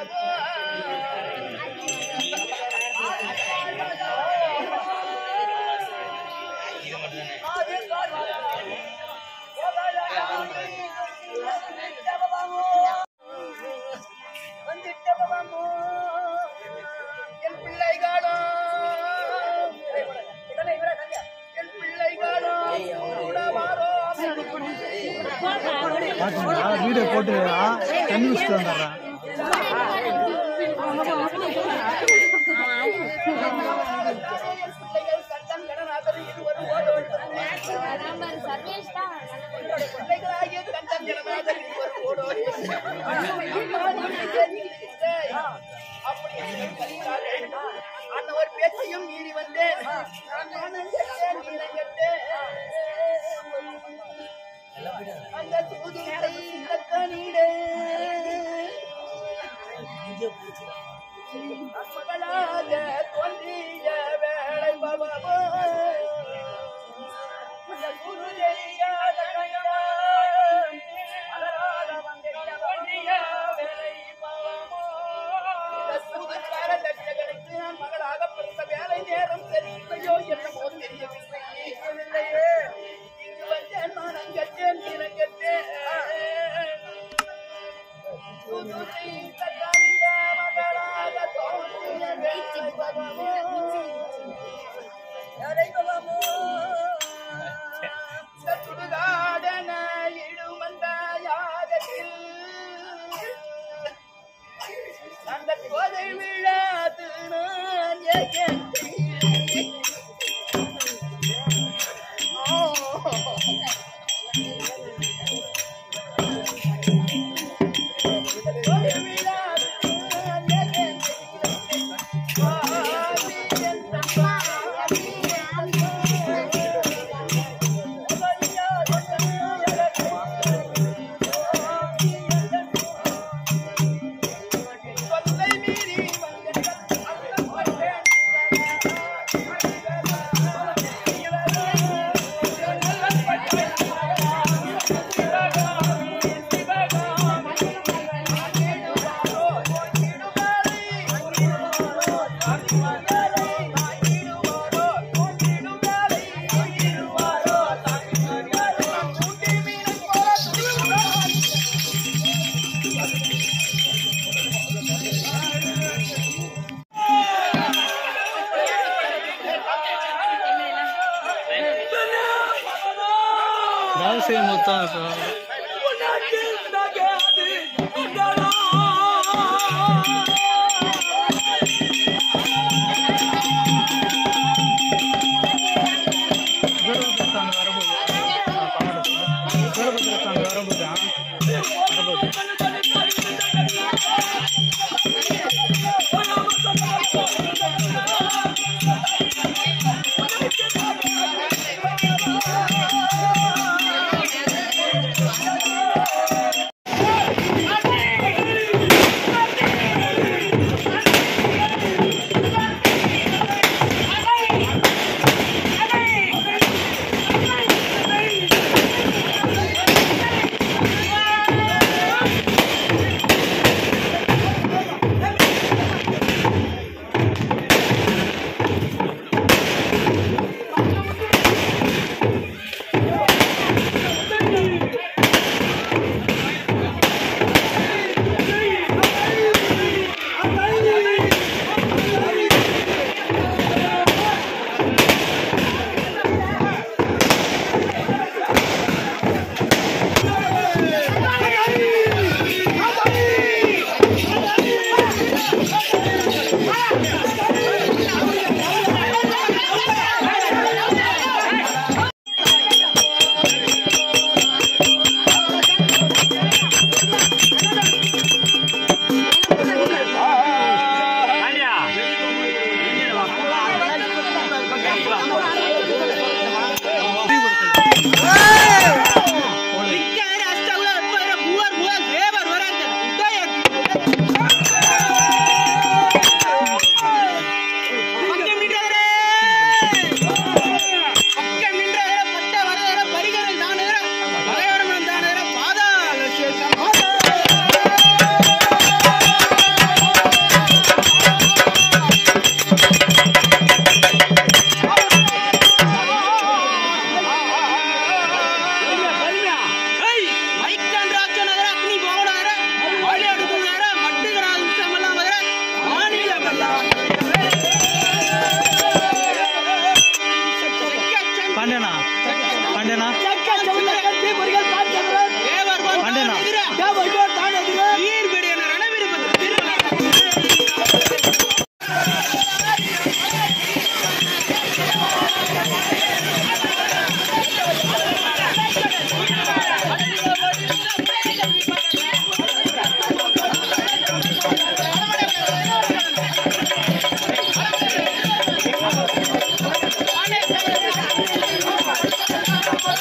என் பிள்ளைகளும் என் பிள்ளைகளும் உடவாரோ பார்த்தீங்களா வீடியோ போட்டு தண்ணி வச்சுட்டு வந்துடுறேன் பிள்ளைகள் கட்டம் கடனாக இருவரும் ஓடோடி பிள்ளைகளாகிய கட்டம் கடனாக இருவரும் ஓடோடி அப்படி என்னை கலித்தாரே. அன்னவர் பேச்சையும் மீறி வந்தேன் நான் நானும் கெட்டேன் நீரம் கெட்டேன் அந்த தூதுத்தை கணிடே மகளாக தோன்றிய வேளை பவமோ அந்த குரு தெரியாத கயவன் அலராத வந்திய தோன்றிய வேளை பவமோ இந்த சூதுக்கார தச்சகனுக்கு நான் மகளாக பிறந்த வேலை நேரம் தெரியலையோ என்னமோ தெரியவில்லையே இங்கு வந்தேன் மனம் கட்டேன் நீரம் கட்டேன் அந்த கோதை விழாது நான் ஏன் விவசாயம் மொத்தம் இப்போ வீரபத்திரத்தாங்க வரும்போது வீரபத்திரத்தாங்க வரும்போது வரும்போது ஆ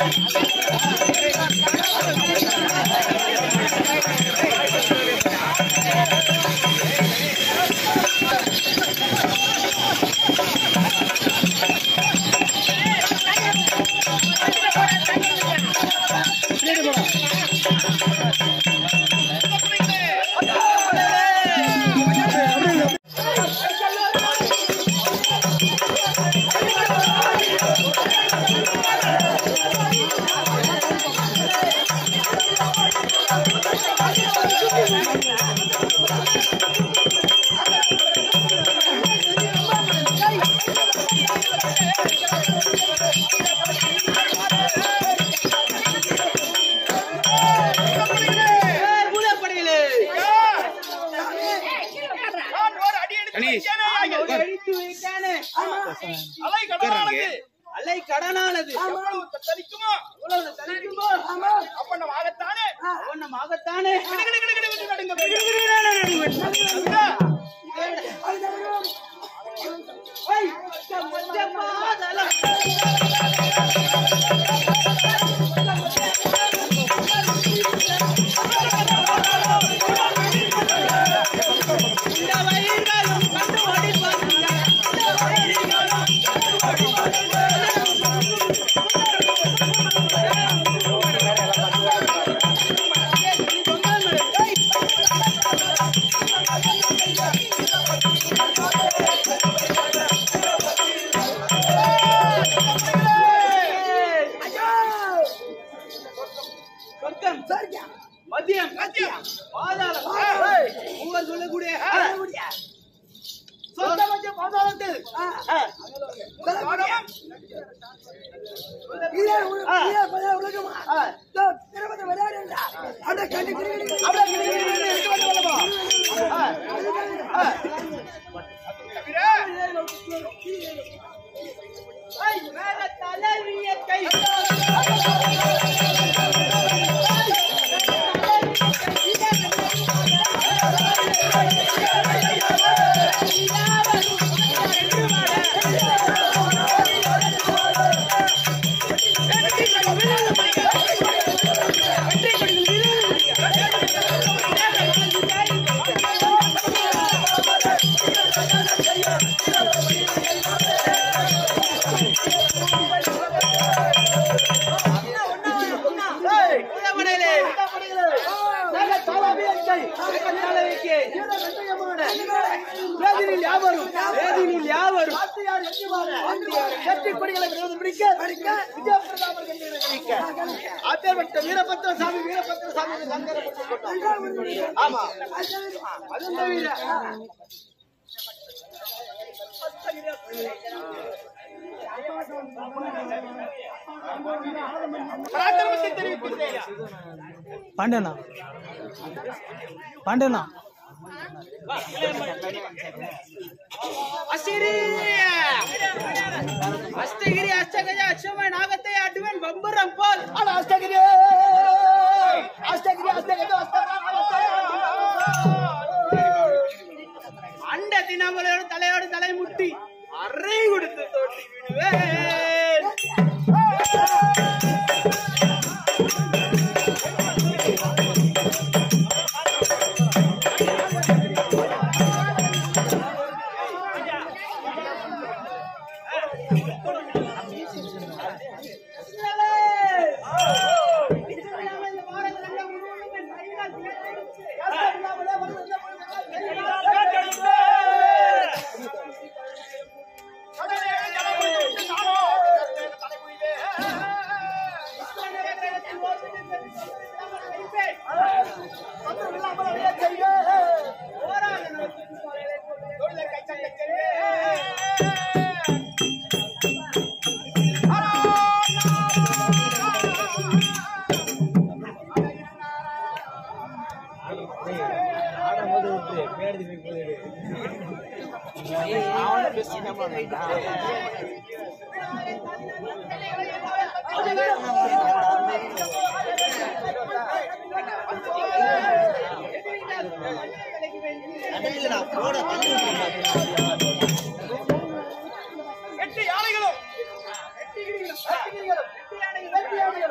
நான் ஒரு அடி எடுத்து வைக்கவே ஆகிறது. அலை கடலானது அலை கடனானது எவ்வளவு தத்தளிக்குமோ உலகம் தலிக்குமோ அப்பண்ணமாகத்தானே அவனமாகத்தானே கிடு கிடு கிடு கிடு கிடு நடுங்க பெருகுது. சொர்க்கம் மதியம் மத்தியம். பாதாளம் ஏய். உங்கள் சொல்லக்கூடிய சொந்தமஞ்ச பாதாளத்தில் பாதாளம். அப்படியே கிடு கிடு கிடு எடுத்து வந்து வல்லவா. தவிர மேல தலைவிய கை உதவனே மேல தலைவிய கை மேல தலைவிக்கு வேதினில் யாவரும் வேதினில் யாவரும் அப்பேற்பட்ட வீரபத்திர சாமி வீரபத்திர சாமி சங்கரப்பட்டு கொண்டார். ஆமா அதுவும் தவிர பராக்கிரமத்தை தெரிவிக்கின்றேன் பாண்டியண்ணா பாண்டியண்ணா அசிரி அஷ்டகிரி அஷ்டகஜ அச்சம நாகத்தை அட்டுவன் பம்பரம் போல் ஆனா அஷ்டகிரி அஷ்டகிரி அஷ்டகிரி அண்ட தினங்களோடு தலையோடு தலை முட்டி அறை கொடுத்து தோட்டி விடுவேன் எட்டு யானைகளும் எட்டு யானைகளும், எட்டு யானைகளும், எட்டு யானைகளும்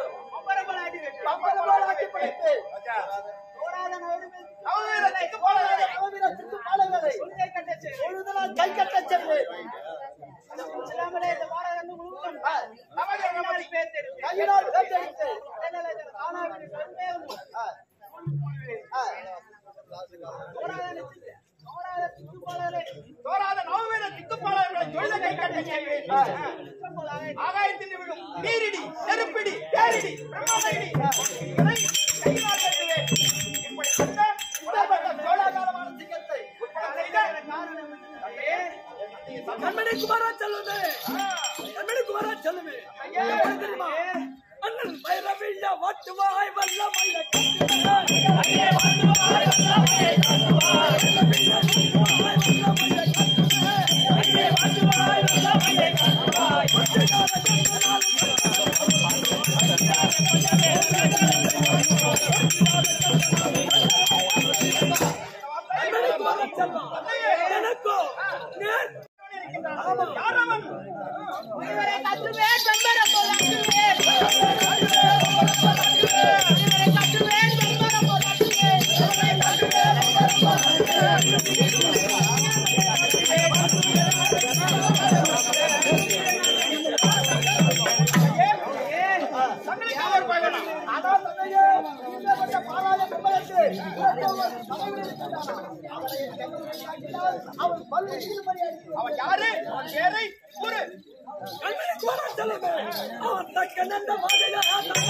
ஒப்படைத்து போராத நவருமே நவவீரத்துக்கு போராத நவவீரத்துக்கு பாலங்களை கொள்கை கட்ட செய்து பொழுதெல்லாம் கை கட்டச் சென்று சிலாமலே இந்த போராதம் முழுவதும் நமது நமது பேத்தெடுத்து கையினால் தேர்ந்தெடுத்து கடலில் தானாவின் கருமேகம் ஆ. போராத போராத சுற்றுப்பாளரை தோராத நவவீரத்துக்கு பாலங்களை தொழுத கை கட்டச் செய்வேன் ஆகாயத்தில் விழும் நீரிடி நெருப்பிடி பேரிடி பிரம்மாண்டி இதை கையினால் கட்டுவேன் இப்படிப்பட்ட உடற்பட்ட சோழாகாரமான சிங்கத்தை உட்பட செய்த கண்மணி குமாரா செல்லுமே கண்மணி குமாரா செல்லுமே எப்படி தெரியுமா அண்ணன் பைரவியா வாட்டுவாய் வல்லமைய கண்மணி குமாரா செல்வம் எனக்கோ நேர் யாரவன் தங்களுக்கு அவர் பயணம் அதான் தந்தையே இந்த வந்த பாலாய கும்பலுக்கு அவன் பல்லு அவன் யாரு அவன் பேரை கூறு கண்மணி குமாரா செல்லுமே அவன் தக்க நந்த மாதிரியா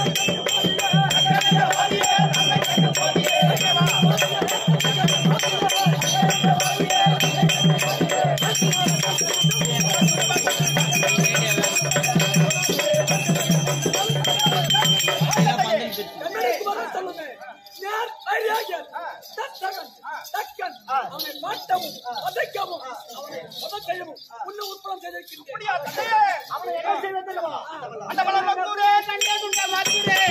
கண்மணி குமாரா செல்லுமே நேர் ஐயாயர் தத்தகன் தக்கன் அவனை மாட்டவும் வதைக்கவும் அவனை வதக்கையவும் உன்னை உற்படம் செய்திருக்கின்றேன் அப்படியா தந்தையே அவனை என்ன செய்வது தெரியுமா அந்த பலம் மக்கூரே கண்டே துண்ட மாத்தூரே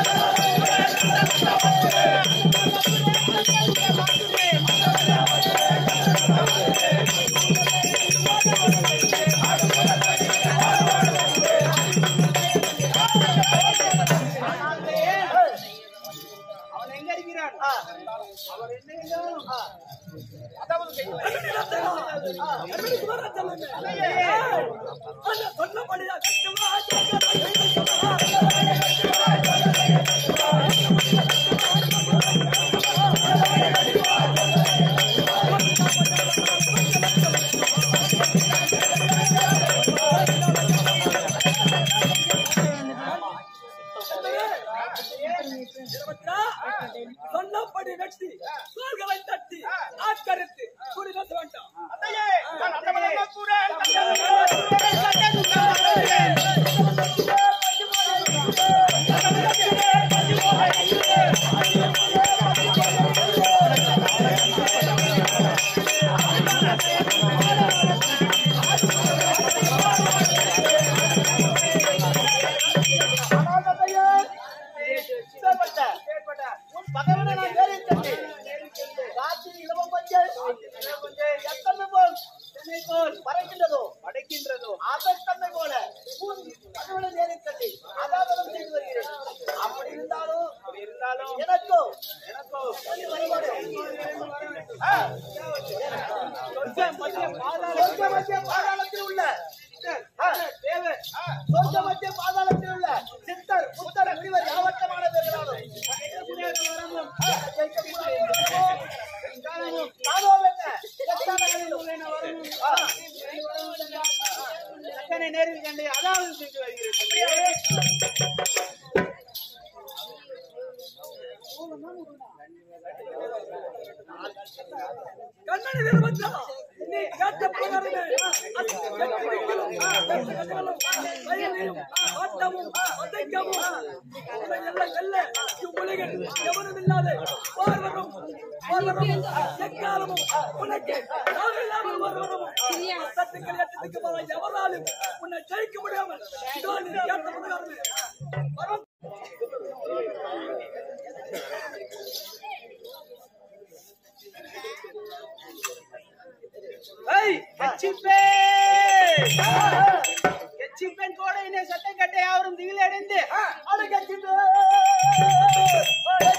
அவன் எங்க இருக்கிறான் அவர் என்ன இருந்தாலும் அதாவது செய்வது. கண்மணி குமாரா செல்லுமே அந்த சொன்னபடியா கட்டுவா சொன்னபடி வெட்டி சோல்களை தட்டி ஆட்கரித்து குடி பேச வேண்டாம் தந்தையே நான் அந்த பலம் மக்கூரே கண்டே துண்ட மாத்தூரே ஆனால் தந்தையே இப்பேற்பட்ட உன் பகைவனை நான் நேரில் ராத்திரி இளவம் பஞ்சை எத்தனை போல் என்னை போல் பறக்கின்றதோ அடைக்கின்றதோ அதற்கண்ணை போல உன் பகைவனை நேரில் கட்டி அதாபதம் செய்து வருகிறேன் அப்படி இருந்தாலும் அப்படி இருந்தாலும் எனக்கோ எனக்கோ சொல்லி வரமாடு சொர்க்க மத்திய பாதாள சொர்க்க மத்திய பாதாளத்தில் உள்ள ஆ, தேவை சொர்க்க மத்திய பாதாளத்தில் உள்ள சித்தர் புத்தர் முனிவர் யாவட்டமான பேர்களாலும் வரமும் காலமும் காணோம் என்ன எத்தனை ஆ, அத்தனை நேரில் கண்டு அதாவது சென்று வருகிறேன் கண்மணி வீரபத்ரா நீ கேட்ட பிரகாரமே வயலையும் ஆட்டமும் வதைக்கவும் உன்னை எல்லாம் வெல்ல இவ்வுலகில் எவரும் இல்லாத பார்வரும் பார்வரும் எக்காலமும் உனக்கு நாவில்லாமல் ஒருவரும் சத்துக்கள் எட்டத்துக்கு போல எவராலும் உன்னை ஜெயிக்க முடியாமல் இதோ நீ கேட்ட பிரகாரமே வரம் ஏய் கச்சிப்பேன் கச்சிப்பேன் கோடையினை சட்டை கட்டை யாவரும் திகில் அடைந்து அடக்கச்சிட்டு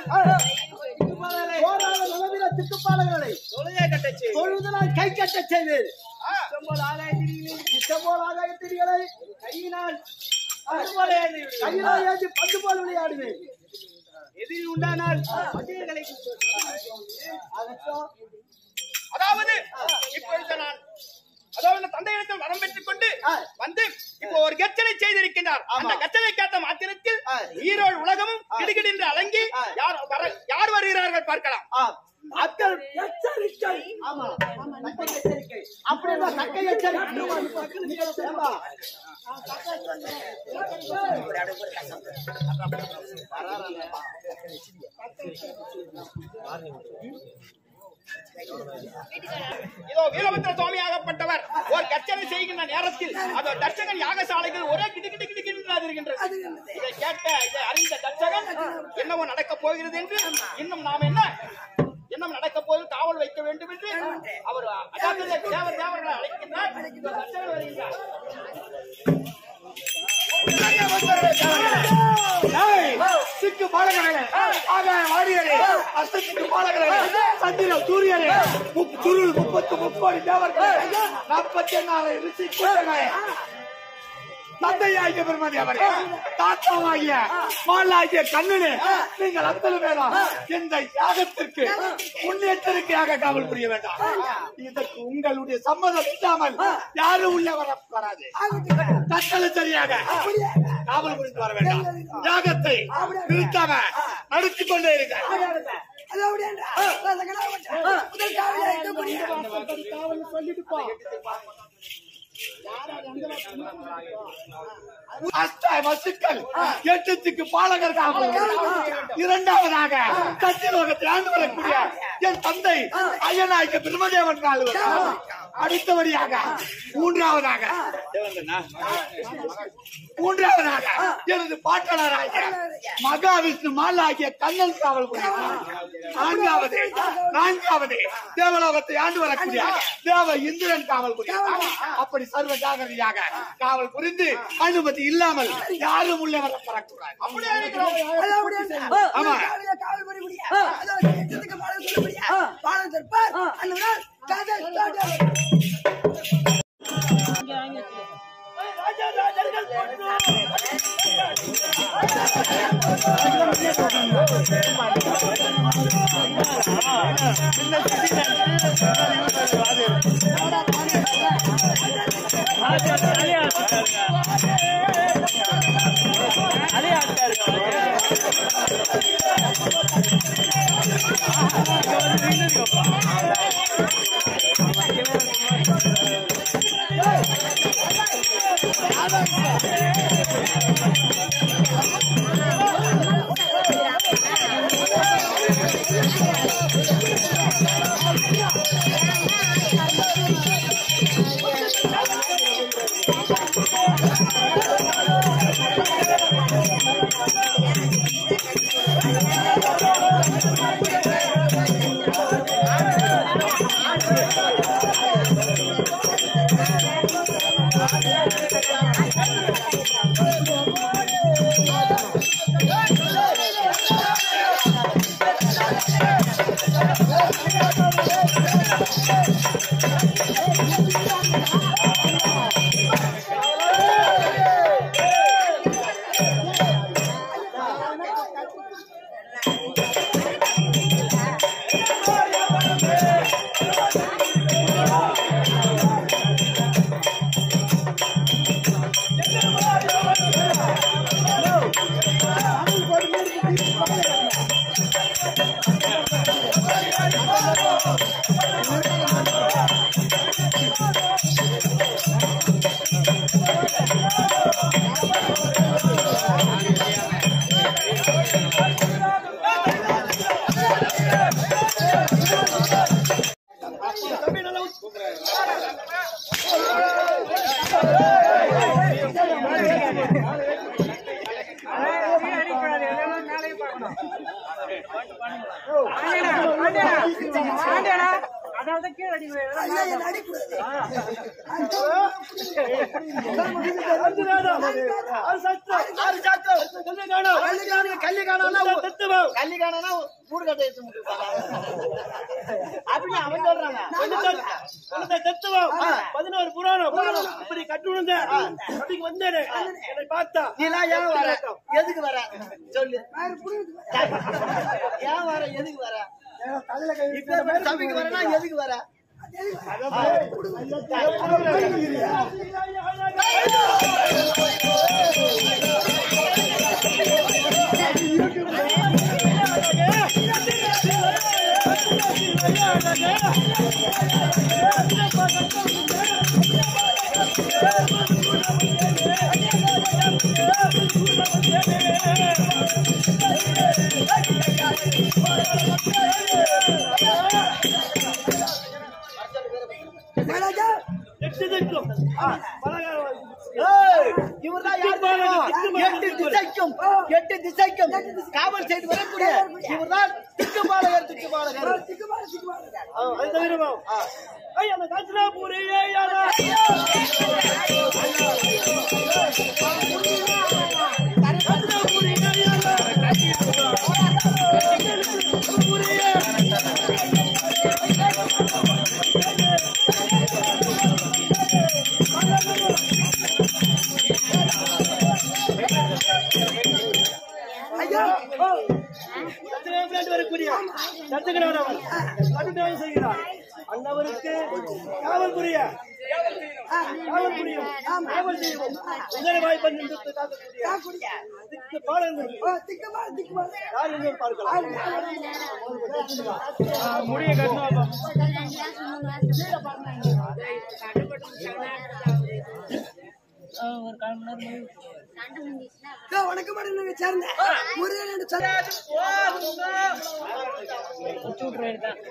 போராத நலவில திட்டுப்பாளர்களை தொழுகை கட்டச் செய். தொழுதனால் கை கட்டச் செய்வேன் ஆ, செம்போல் ஆகாய திரிகளில் இஷ்டம் போல் ஆகாயத்திரிகளை கையினால் அதுபோல ஏந்தி விடு. கையிலால் ஏந்தி பந்து போல் விளையாடுவேன் எதிரி உண்டானால் பகையர்களை அதற்கும் அதாவது இப்பொழுது நான் அதாவது தந்தையிடத்தில் வரம் பெற்றுக் கொண்டு ஆ. வந்து இப்போ ஒரு கச்சனை செய்திருக்கின்றார் அந்த கச்சனை கேட்ட மாத்திரத்தில் ஆ. ஈரோடு உலகமும் கிடுகிடென்று அலங்கி ஆ. யார் வர யார் வருகிறார்கள் பார்க்கலாம் ஆ, மக்கள் எச்சரிக்கை ஆமா தக்கை எச்சரிக்கை அப்படின்னா தக்கை எச்சரிக்கை ஏம்பா, இதோ வீரபத்திர சுவாமியாகப்பட்டவர் ஒரு கச்சனை செய்கின்ற நேரத்தில் அதோ தர்ச்சகன் யாகசாலைகள் ஒரே கிடு கிடு கிடு கிடு இருக்கின்றது இதை கேட்ட இதை அறிந்த தர்ச்சகன் என்னவோ நடக்கப் போகிறது என்று இன்னும் நாம் என்ன இன்னும் நடக்க போது காவல் வைக்க வேண்டும் என்று அவர் அதாவது தேவர் தேவர்களை அழைக்கின்றார் இந்த தர்ச்சகன் வருகின்றார் சிக்கு பாலகர்களே ஆகாய வாரியரே அஸ்தத்துக்கு பாலகர்களே சந்திர சூரியரே முப்- சுருள் முப்பத்து முப்பது தேவர்களே நாற்பத்தி எண்ணாறு ரிஷி கூட்டங்களே தந்தையாகிய பெருமதி அவரே தாத்தாவாகிய மாலாகிய கண்ணனே நீங்கள் அத்தனை பேரும் இந்த யாகத்திற்கு முன்னேற்றத்திற்காக காவல் புரிய வேண்டாம் இதற்கு உங்களுடைய சம்மதம் இல்லாமல் யாரும் உள்ளே வர வராது தக்கல சரியாக காவல் புரிந்து வர வேண்டாம் யாகத்தை நிறுத்தாம நடத்தி கொண்டே இருக்க அஷ்ட வசுக்கள் எட்டுத்துக்கு பாலகர் காவல் இரண்டாவதாக சத்தியலோகத்தை ஆண்டு வரக்கூடிய என் தந்தை ஐயனாய்க்கு பிரம்மதேவன் ஆளுவர் அடுத்தபடியாக மூன்றாவதாக மூன்றாவதாக எனது பாட்டனராகிய மகாவிஷ்ணு மாலாகிய கண்ணன் காவல் புரிகிறார். நான்காவது நான்காவது தேவலோகத்தை ஆண்டு வரக்கூடிய தேவ இந்திரன் காவல் புரிகிறார் அப்படி சர்வ ஜாகிரதையாக காவல் புரிந்து அனுமதி இல்லாமல் யாரும் உள்ளே வர வரக்கூடாது அப்படியே இருக்கிறோம் ஆமா அதனாலதான் கீழே அடி ஐயா, என்னை அடிக்கூடாது. கல்லிக்கானா ஊர்கட்டை எடுத்து முட்டுப்பாங்க அப்படின்னு அவன் சொல்றாங்க பதினோரு புராணம் இப்படி கட்டு விழுந்த அப்படிக்கு வந்தேனே என்னை பார்த்தா நீலாம் ஏன் வர எதுக்கு வர சொல்லு ஏன் வர எதுக்கு வர இப்ப சபைக்கு வரனா எதுக்கு வர மகாராஜா, இவர்தான் யார் தெரியுமா? எட்டு திசைக்கும் எட்டு திசைக்கும் காவல் செய்து வரக்கூடிய இவர்தான் திக்குமாலகர் திக்குமாலகர் திக்குமாறு, திக்குமாறு. அது தவிரமா ஐயா அந்த காஞ்சனாபுரி ஐயா ஐயா, சத்திரநாடு வரக்கூடிய சத்துகனானவர் கடுமையாக செய்கிறார் அன்னவருக்கு காவல் புரிய காவல் புரியும் காவல் செய்வோம் உதவி வாய்ப்பை நின்று காக்கக்கூடிய காக்குடிய. திக்கு பாடங்கள் ஓ, திக்குமாறு, திக்குமாறு. யார் என்று பார்க்கலாம் முடிய கட்டணும் ஒரு கால் மணி நேரம் இதோ, வணக்கம் மேடம், நாங்க சேர்ந்தேன். முருகன் என்று சொல்ல- முடிச்சு விட்டுருவேன் தான்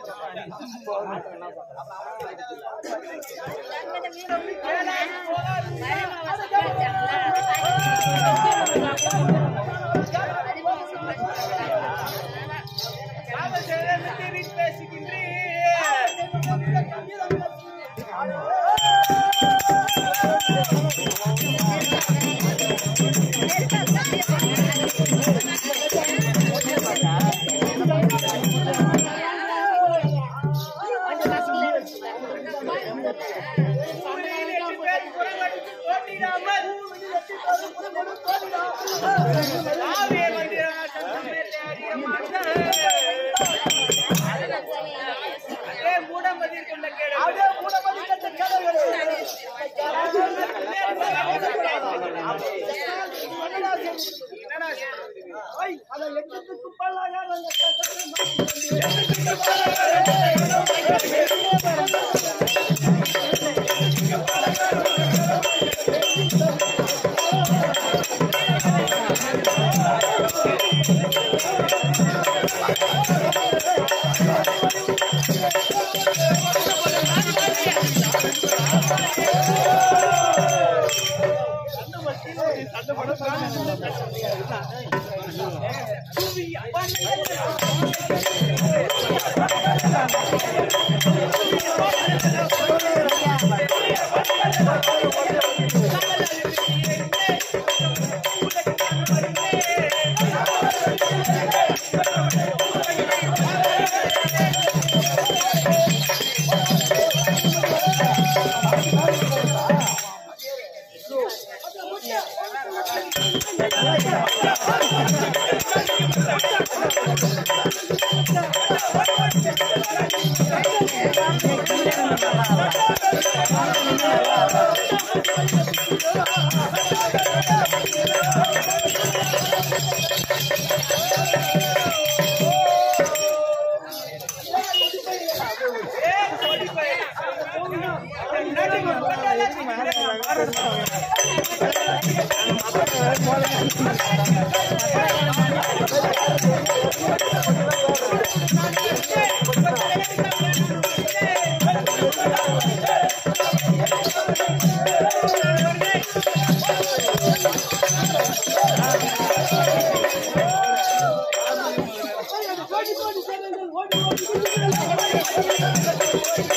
ஓடி, ஓடி, ஓடி, ஓடி, ஓடி, ஓடி, ஓடி, ஓடி, ஓடி, ஓடி, ஓடி, ஓடி, ஓடி, ஓடி, ஓடி, ஓடி,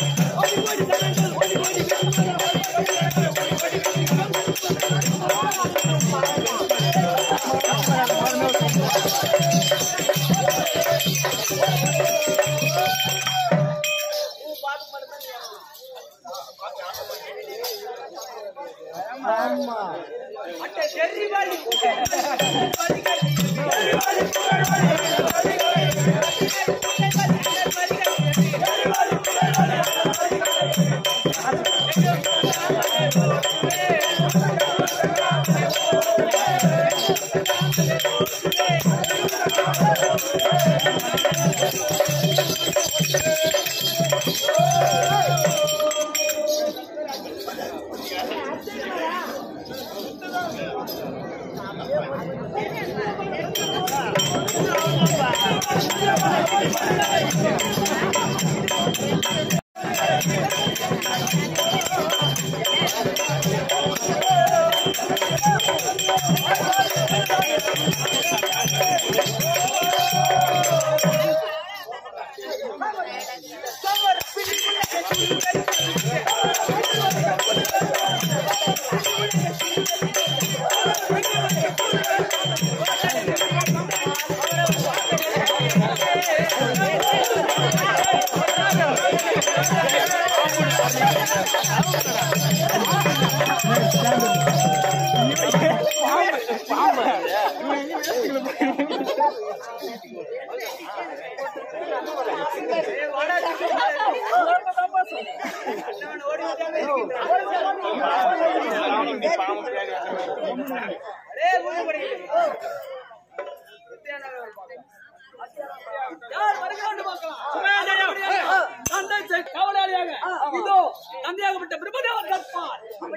கவலையாக இதோ தந்தையாகப்பட்ட பிரம்மதேவன் கற்பார்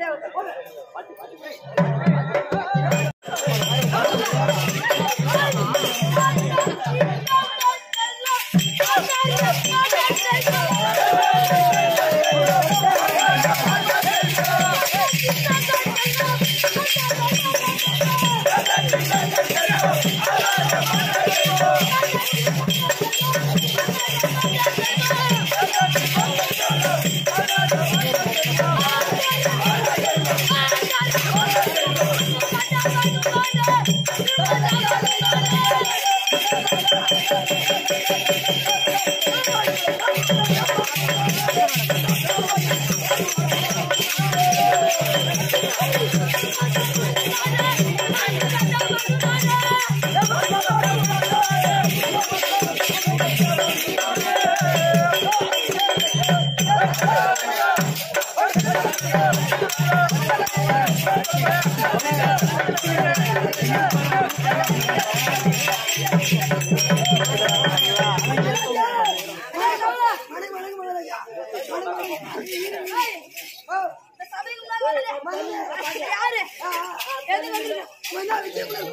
யாரு எது வந்து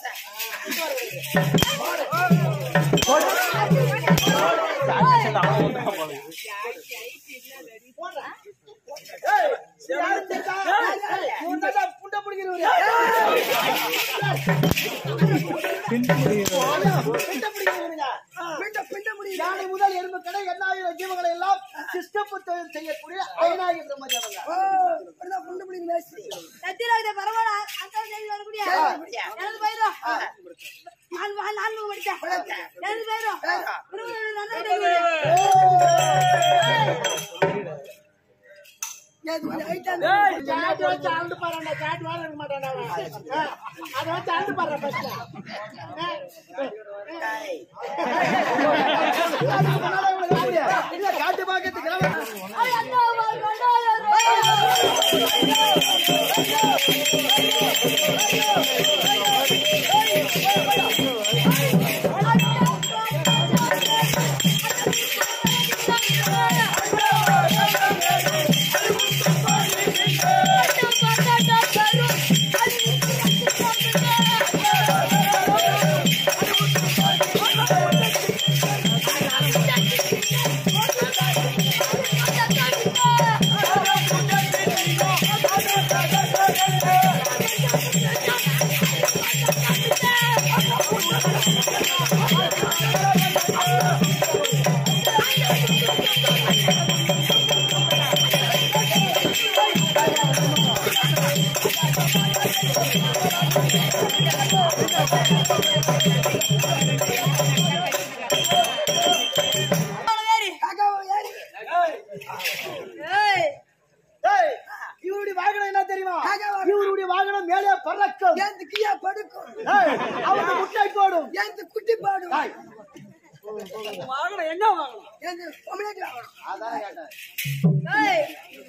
புண்டை பிடிக்கிறவரு யானை முதல் எறும்பு கடை எண்ணாயிரம் ஜீவங்களை எல்லாம் சிஷ்டப்புத்தகம் செய்யக்கூடிய ஐநாயக பிரம்மதேவங்க சத்தியராஜ பரவாயில்ல அந்த செய்தி வரக்கூடிய எனது பயிரும் நான் வா- நான் படித்தேன் எனது பயிரும் இருபது நல்ல தெரியும் சாட்டு வச்சு ஆண்டு பாருடா சாட்டு வாழ இருக்க மாட்டான்டா அவன். ஆ, அதை வச்சு ஆண்டு பாரு ஃபர்ஸ்ட் இல்ல காட்டு பாக்கத்துக்கு ஏய் ஏய், இவருடைய வாகனம் என்ன தெரியுமா இவருடைய வாகனம் மேலே பறக்கும் படுக்கும் ஏய், அவங்க முட்டை போடும் குட்டி பாடும் ஏய், வாங்கணும் என்ன வாங்கணும் அதான் கேட்டேன். ஏய்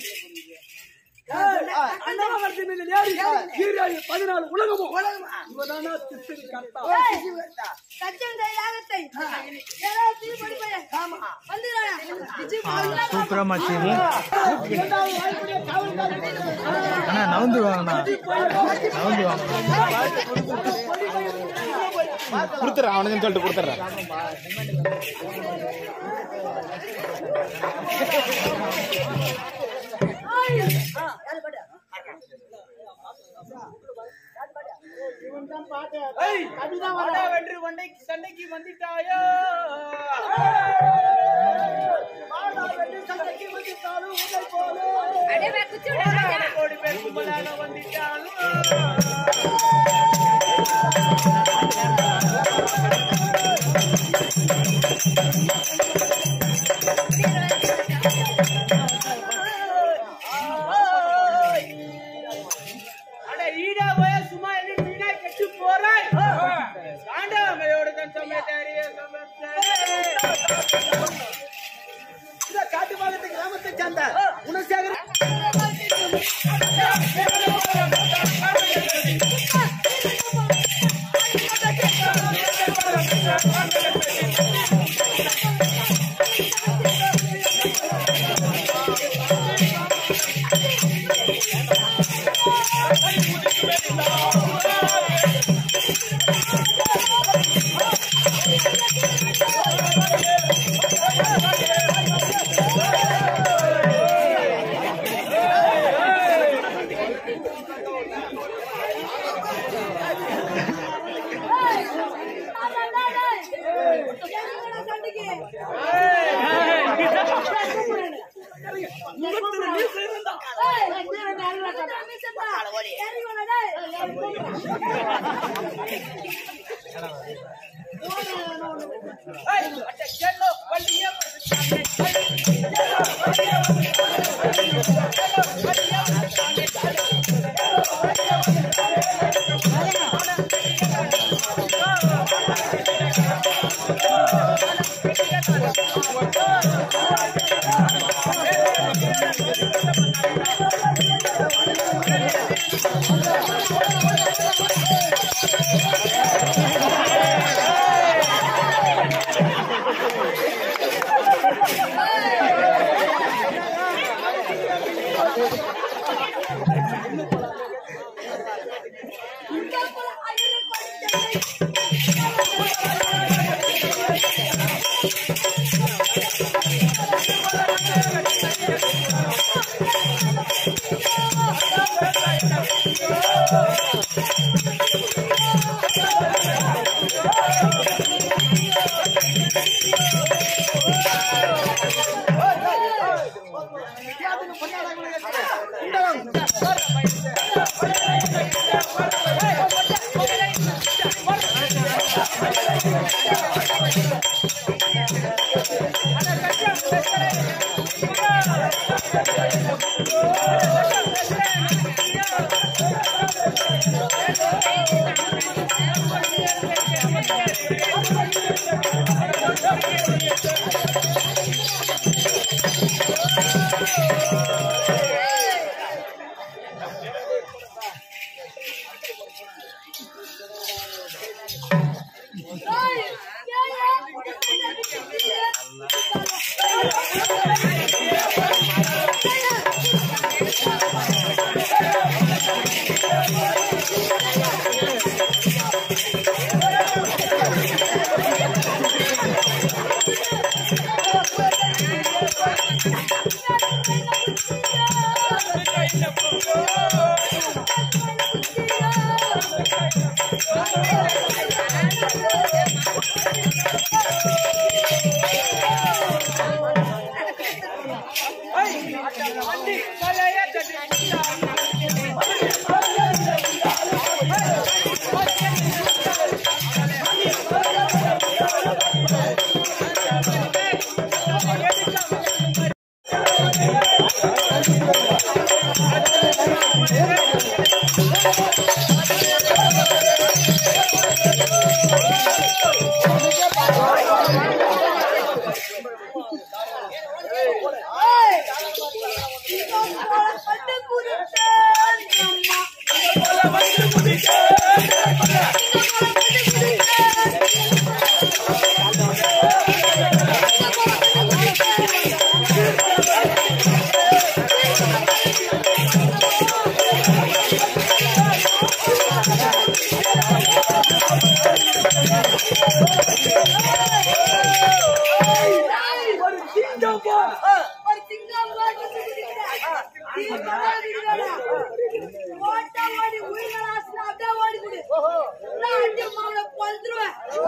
அண்ணாமலை மீது ஏறி ஈராடி பதினாலு உலகமும் இவதானா திசை கர்த்தா சத்தியம் செய்த யாகத்தை ஏதாவது திருப்படிப்பைய வந்துடுறானா சூப்பரா மாட்டீங்க இரண்டாவது வாய்ப்புடைய காவல்காரர் அண்ணா நவுந்து வாங்கண்ணா நவுந்து வாங்க கொடுத்துறேன் அவனுக்குன்னு சொல்லிட்டு கொடுத்துறேன் வென்று வண்டைக்கு சண்டைக்கு வந்துட்டாயோ அடே குச்சி விட கோடி பேர் கும்பலாக வந்துட்டாலும் அட ஈடா போய சும்மா என்ன வீணா கெட்டு போறாய் காண்டாமையோட தன் சமயத்தாரிய இந்த காட்டுப்பாளையத்து கிராமத்தை சேர்ந்த குணசேகர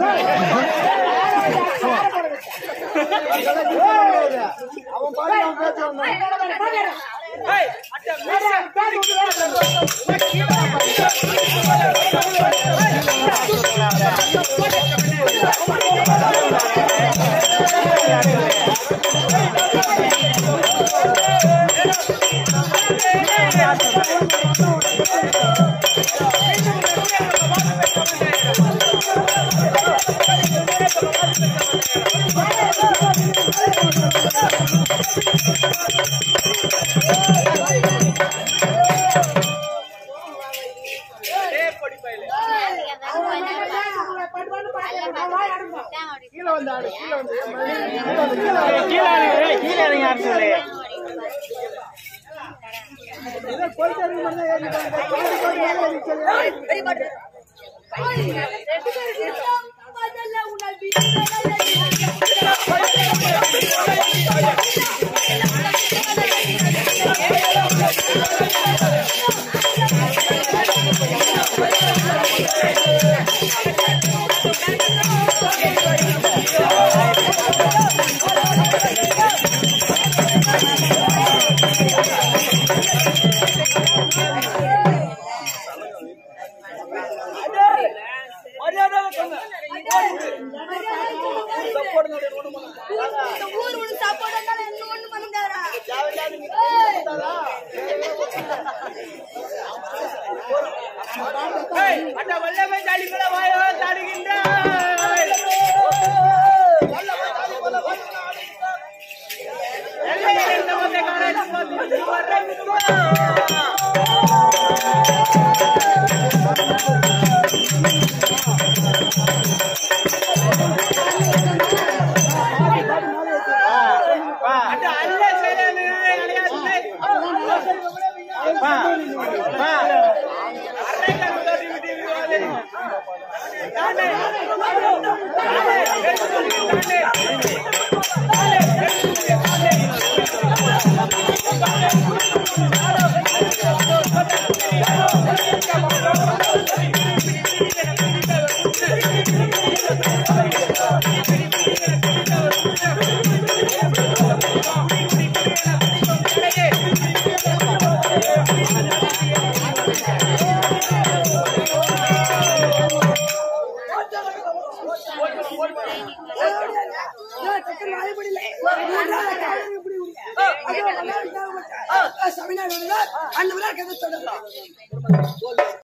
அவன் பாரு அவன் பேச்சு வந்தான். இந்த ஊர் உனக்கு support இருந்தாலும் என்ன ஒண்ணும் பண்ண முடியாதுடா. அட்ட வல்லமை ஜாலிகள வாயோ தாடுகின்றாய் எல்லையில் இருந்த மொத்த காரணம் வந்து வரமிக்கோ. அட்ட அல்ல செயலனே அடையாதே. வா, வா. அரை கருதோடி விதி விவாதே. தானே. சமையல் அந்த விழா கதை தொடரலாம்